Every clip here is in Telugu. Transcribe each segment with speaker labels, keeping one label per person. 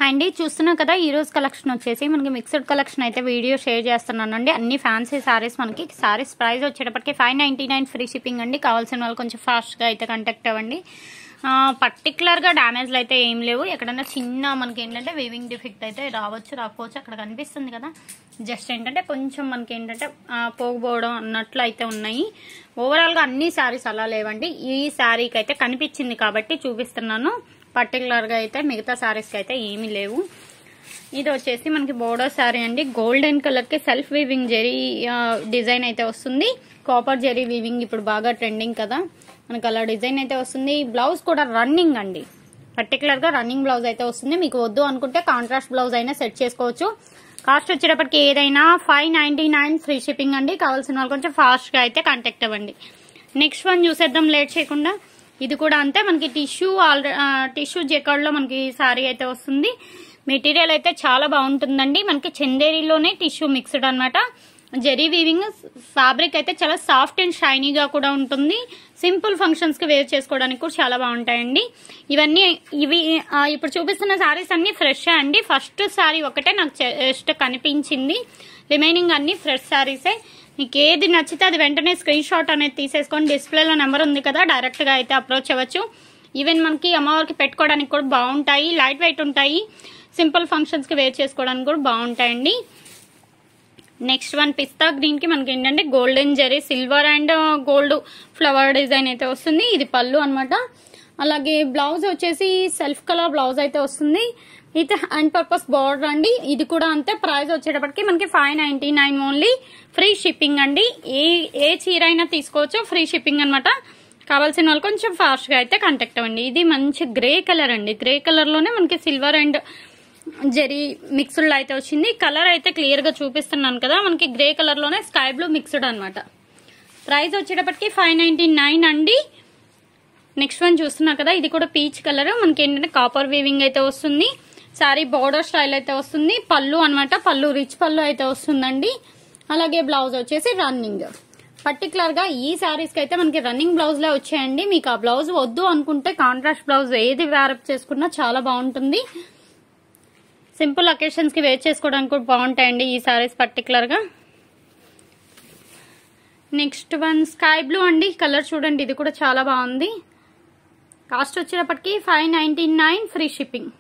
Speaker 1: అండి చూస్తున్నాం కదా ఈ రోజు కలెక్షన్ వచ్చేసి మనకి మిక్స్డ్ కలెక్షన్ అయితే వీడియో షేర్ చేస్తున్నానండి అన్ని ఫ్యాన్సీ సారీస్ మనకి సారీస్ ప్రైస్ వచ్చేటప్పటికి five ninety nine free shipping అండి కావాల్సిన వాళ్ళు కొంచెం ఫాస్ట్గా అయితే కాంటాక్ట్ అవ్వండి పర్టికులర్గా డ్యామేజ్లు అయితే ఏం లేవు ఎక్కడైనా చిన్న మనకి ఏంటంటే వీవింగ్ డిఫెక్ట్ అయితే రావచ్చు రాకపోవచ్చు అక్కడ కనిపిస్తుంది కదా జస్ట్ ఏంటంటే కొంచెం మనకి ఏంటంటే ఆ, పోగుపోవడం అన్నట్లు అయితే ఉన్నాయి ఓవరాల్గా అన్ని శారీస్ అలా లేవండి ఈ శారీకి అయితే కనిపించింది కాబట్టి చూపిస్తున్నాను పర్టికులర్గా అయితే మిగతా శారీస్కి అయితే ఏమీ లేవు ఇది వచ్చేసి మనకి బోర్డో శారీ అండి గోల్డెన్ కలర్ కి సెల్ఫ్ వీవింగ్ జెరీ డిజైన్ అయితే వస్తుంది కాపర్ జెరీ వీవింగ్ ఇప్పుడు బాగా ట్రెండింగ్ కదా మనకి అలా డిజైన్ అయితే వస్తుంది బ్లౌజ్ కూడా రన్నింగ్ అండి పర్టికులర్ గా రన్నింగ్ బ్లౌజ్ అయితే వస్తుంది మీకు వద్దు అనుకుంటే కాంట్రాస్ట్ బ్లౌజ్ అయినా సెట్ చేసుకోవచ్చు కాస్ట్ వచ్చేటప్పటికి ఏదైనా five ninety nine free shipping అండి కావాల్సిన వాళ్ళు కొంచెం ఫాస్ట్ గా అయితే కాంటాక్ట్ అవ్వండి నెక్స్ట్ వన్ చూసేద్దాం లేట్ చేయకుండా ఇది కూడా అంతే మనకి టిష్యూ ఆల్రెడీ టిష్యూ జెకార్డ్ లో మనకి సారీ అయితే వస్తుంది మెటీరియల్ అయితే చాలా బాగుంటుందండి మనకి చందేరిలోనే టిష్యూ మిక్స్డ్ అన్నమాట జెరీ వీవింగ్ ఫ్యాబ్రిక్ అయితే చాలా సాఫ్ట్ అండ్ షైనీగా కూడా ఉంటుంది సింపుల్ ఫంక్షన్స్ కి వేర్ చేసుకోవడానికి కూడా చాలా బాగుంటాయండి ఇవన్నీ ఇవి ఆ, ఇప్పుడు చూపిస్తున్న శారీస్ అన్ని ఫ్రెష్ అండి ఫస్ట్ శారీ ఒకటే నాకు జస్ట్ కనిపించింది రిమైనింగ్ అన్ని ఫ్రెష్ శారీసే మీకు ఏది నచ్చితే అది వెంటనే స్క్రీన్ షాట్ అనేది తీసేసుకొని డిస్ప్లేలో నెంబర్ ఉంది కదా డైరెక్ట్ గా అయితే అప్రోచ్ అవ్వచ్చు ఈవెన్ మనకి అమ్మవారికి పెట్టుకోవడానికి కూడా బాగుంటాయి లైట్ వెయిట్ ఉంటాయి సింపుల్ ఫంక్షన్స్ కి వేర్ చేసుకోవడానికి కూడా బాగుంటాయండి నెక్స్ట్ వన్ పిస్తా గ్రీన్ కి మనకి ఏంటంటే golden zari silver and gold flower design అయితే వస్తుంది ఇది పళ్ళు అన్నమాట అలాగే బ్లౌజ్ వచ్చేసి సెల్ఫ్ కలర్ బ్లౌజ్ అయితే వస్తుంది ఇది హ్యాండ్ పర్పస్ బార్డర్ అండి ఇది కూడా అంతే ప్రైస్ వచ్చేటప్పటికి మనకి five ninety nine only free shipping అండి ఏ ఏ చీర అయినా తీసుకోవచ్చు ఫ్రీ షిప్పింగ్ అనమాట కావాల్సిన వాళ్ళు కొంచెం ఫాస్ట్ గా అయితే కాంటాక్ట్ అవ్వండి ఇది మంచి గ్రే కలర్ అండి గ్రే కలర్ లోనే మనకి సిల్వర్ అండ్ జెరీ మిక్స్డ్ అయితే వచ్చింది కలర్ అయితే క్లియర్ గా చూపిస్తున్నాను కదా మనకి గ్రే కలర్ లోనే స్కై బ్లూ మిక్స్డ్ అనమాట ప్రైస్ వచ్చేటప్పటికి ఫైవ్ నైన్టీ నైన్ అండి నెక్స్ట్ వన్ చూస్తున్నా కదా ఇది కూడా పీచ్ కలర్ మనకి ఏంటంటే కాపర్ వీవింగ్ అయితే వస్తుంది సారీ బార్డర్ స్టైల్ అయితే వస్తుంది పళ్ళు అన్నమాట పళ్ళు రిచ్ పళ్ళు అయితే వస్తుందండి అలాగే బ్లౌజ్ వచ్చేసి రన్నింగ్ పర్టికులర్ గా ఈ శారీస్ కి అయితే మనకి రన్నింగ్ బ్లౌజ్ లే వచ్చాయండి మీకు ఆ బ్లౌజ్ వద్దు అనుకుంటే కాంట్రాస్ట్ బ్లౌజ్ ఏది వేరప్ చేసుకున్నా చాలా బాగుంటుంది సింపుల్ అకేషన్స్ కి వేర్ చేసుకోవడానికి కూడా బాగుంటాయండి ఈ సారీస్ పర్టికులర్ గా నెక్స్ట్ వన్ స్కై బ్లూ అండి కలర్ చూడండి ఇది కూడా చాలా బాగుంది కాస్ట్ వచ్చేటప్పటికి five ninety nine free shipping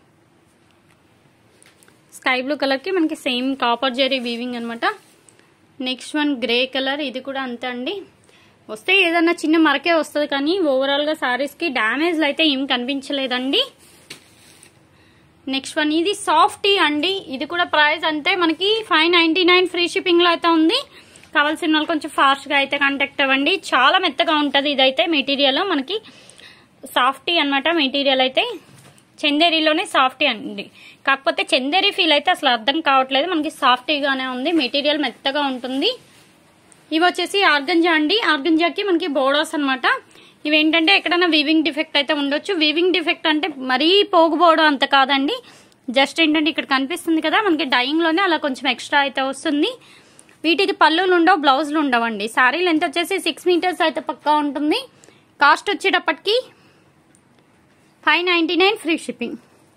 Speaker 1: sky blue colour కి మనకి సేమ్ కాపర్ జెరీ వీవింగ్ అనమాట నెక్స్ట్ వన్ గ్రే కలర్ ఇది కూడా అంతే అండి వస్తే ఏదన్నా చిన్న మరకే వస్తుంది కానీ ఓవరాల్ గా సారీస్ కి డ్యామేజ్లు అయితే ఏం కనిపించలేదండి నెక్స్ట్ వన్ ఇది సాఫ్టీ అండి ఇది కూడా ప్రైస్ అంతే మనకి five ninety nine free shipping లో అయితే ఉంది కావాల్సిన వాళ్ళు కొంచెం ఫాస్ట్ గా అయితే కాంటాక్ట్ అవ్వండి చాలా మెత్తగా ఉంటది ఇదైతే మెటీరియల్ మనకి సాఫ్టీ అన్నమాట మెటీరియల్ అయితే చందేరిలోనే సాఫ్టీ అండి కాకపోతే చందేరి ఫీల్ అయితే అసలు అర్థం కావట్లేదు మనకి సాఫ్టీగానే ఉంది మెటీరియల్ మెత్తగా ఉంటుంది ఇవి వచ్చేసి ఆర్గంజా అండి ఆర్గంజాకి మనకి బోర్డర్స్ అన్నమాట ఇవి ఏంటంటే ఎక్కడైనా వీవింగ్ డిఫెక్ట్ అయితే ఉండొచ్చు వీవింగ్ డిఫెక్ట్ అంటే మరీ పోగుపోవడం అంత కాదండి జస్ట్ ఏంటంటే ఇక్కడ కనిపిస్తుంది కదా మనకి డైయింగ్ లోనే అలా కొంచెం ఎక్స్ట్రా అయితే వస్తుంది వీటికి పళ్ళులు ఉండవు బ్లౌజులు ఉండవండి శారీ లెంత్ వచ్చేసి సిక్స్ మీటర్స్ అయితే పక్కా ఉంటుంది కాస్ట్ వచ్చేటప్పటికి five ninety nine free shipping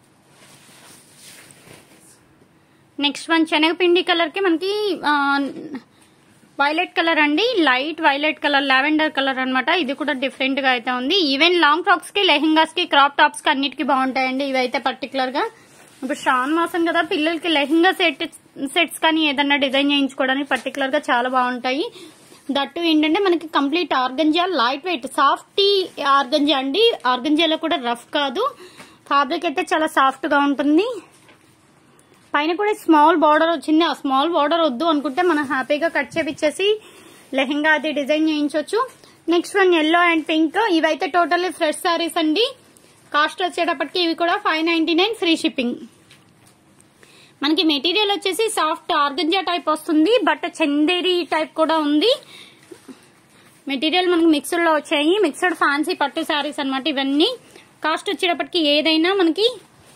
Speaker 1: next one శనగపిండి కలర్కి మనకి వైలెట్ కలర్ అండి light violet colour lavender colour అన్నమాట ఇది కూడా డిఫరెంట్ గా అయితే ఉంది ఈవెన్ లాంగ్ ఫ్రాక్స్ కి లెహెంగాస్ కి క్రాప్ టాప్స్ కి అన్నిటికీ బాగుంటాయండి ఇవైతే పర్టికులర్ గా ఇప్పుడు శ్రావణ మాసం కదా పిల్లలకి లెహెంగా సెట్ సెట్స్ కానీ ఏదన్నా డిజైన్ చేయించుకోవడానికి పర్టికులర్ గా చాలా బాగుంటాయి దట్టు ఏంటంటే మనకి complete organza light weight softy organza అండి ఆర్గంజాలో కూడా రఫ్ కాదు ఫ్యాబ్రిక్ అయితే చాలా సాఫ్ట్ గా ఉంటుంది పైన కూడా స్మాల్ బార్డర్ వచ్చింది ఆ స్మాల్ బార్డర్ వద్దు అనుకుంటే మనం హ్యాపీగా కట్ చేపించేసి లెహెంగా అది డిజైన్ చేయించవచ్చు next one yellow and pink ఇవైతే టోటల్లీ ఫ్రెష్ శారీస్ అండి కాస్ట్ వచ్చేటప్పటికి ఇవి కూడా five ninety nine free shipping మనకి మెటీరియల్ వచ్చేసి సాఫ్ట్ ఆర్గంజా టైప్ వస్తుంది బట్ చందేరి టైప్ కూడా ఉంది మెటీరియల్ మనకి మిక్స్డ్ లో వచ్చాయి మిక్స్డ్ ఫ్యాన్సీ పట్టు శారీస్ అన్నమాట ఇవన్నీ కాస్ట్ వచ్చేటప్పటికి ఏదైనా మనకి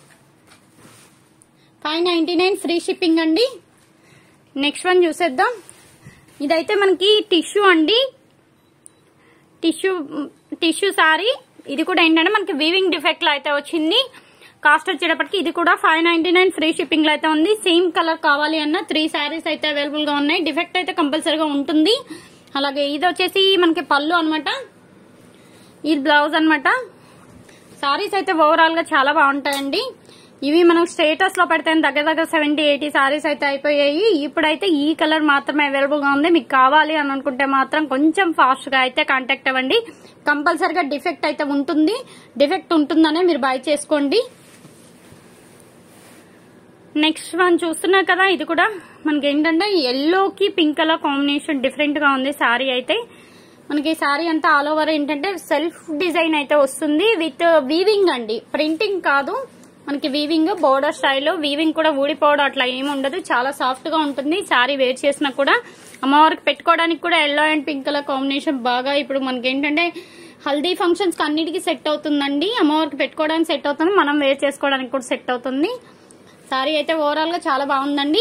Speaker 1: five ninety nine free shipping అండి నెక్స్ట్ వన్ చూసేద్దాం ఇదైతే మనకి టిష్యూ అండి టిష్యూ టిష్యూ సారీ ఇది కూడా ఏంటంటే మనకి వీవింగ్ డిఫెక్ట్ లో అయితే వచ్చింది కాస్ట్ వచ్చేటప్పటికి ఇది కూడా five ninety nine free shipping లో అయితే ఉంది సేమ్ కలర్ కావాలి అన్న త్రీ శారీస్ అయితే అవైలబుల్ గా ఉన్నాయి డిఫెక్ట్ అయితే కంపల్సరీగా ఉంటుంది అలాగే ఇది వచ్చేసి మనకి పళ్ళు అన్నమాట ఇది బ్లౌజ్ అన్నమాట సారీస్ అయితే ఓవరాల్ గా చాలా బాగుంటాయండి ఇవి మనం స్టేటస్ లో పెడితే దగ్గర దగ్గర సెవెంటీ ఎయిటీ సారీస్ అయితే అయిపోయాయి ఇప్పుడైతే ఈ కలర్ మాత్రమే అవైలబుల్ గా ఉంది మీకు కావాలి అని అనుకుంటే మాత్రం కొంచెం ఫాస్ట్ గా అయితే కాంటాక్ట్ అవ్వండి కంపల్సరిగా డిఫెక్ట్ అయితే ఉంటుంది డిఫెక్ట్ ఉంటుందనే మీరు బై చేసుకోండి నెక్స్ట్ వన్ చూస్తున్నారు కదా ఇది కూడా మనకి ఏంటంటే ఎల్లోకి పింక్ కలర్ కాంబినేషన్ డిఫరెంట్ గా ఉంది సారీ అయితే మనకి సారీ అంతా ఆల్ ఓవర్ ఏంటంటే సెల్ఫ్ డిజైన్ అయితే వస్తుంది విత్ వీవింగ్ అండి ప్రింటింగ్ కాదు మనకి వీవింగ్ బోర్డర్ స్టైల్ వీవింగ్ కూడా ఊడిపోవడం అట్లా ఏమి ఉండదు చాలా సాఫ్ట్ గా ఉంటుంది సారీ వేర్ చేసినా కూడా అమ్మవారికి పెట్టుకోవడానికి కూడా yellow and pink colour combination బాగా ఇప్పుడు మనకి ఏంటంటే హల్దీ ఫంక్షన్స్ కి అన్నిటికీ సెట్ అవుతుందండి అమ్మవారికి పెట్టుకోవడానికి సెట్ అవుతుంది మనం వేర్ చేసుకోవడానికి కూడా సెట్ అవుతుంది సారీ అయితే ఓవరాల్ గా చాలా బాగుందండి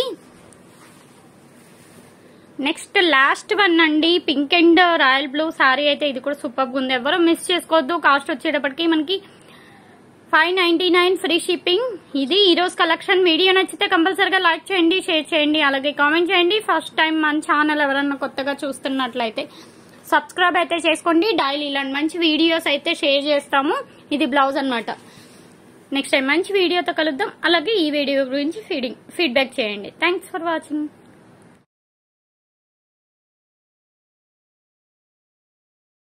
Speaker 1: నెక్స్ట్ లాస్ట్ వన్ అండి pink and royal blue sari అయితే ఇది కూడా సూపర్ ఉంది ఎవరు మిస్ చేసుకోవద్దు కాస్ట్ వచ్చేటప్పటికి మనకి five ninety nine free shipping ఇది ఈ రోజు కలెక్షన్ వీడియో నచ్చితే కంపల్సరీగా లైక్ చేయండి షేర్ చేయండి అలాగే కామెంట్ చేయండి ఫస్ట్ టైం మన ఛానల్ ఎవరన్నా కొత్తగా చూస్తున్నట్లయితే సబ్స్క్రైబ్ అయితే చేసుకోండి డైలీ ఇలాంటి మంచి వీడియోస్ అయితే షేర్ చేస్తాము ఇది బ్లౌజ్ అన్నమాట నెక్స్ట్ టైం మంచి వీడియోతో కలుద్దాం అలాగే ఈ వీడియో గురించి ఫీడింగ్ ఫీడ్బ్యాక్ చేయండి థ్యాంక్స్ ఫర్ వాచింగ్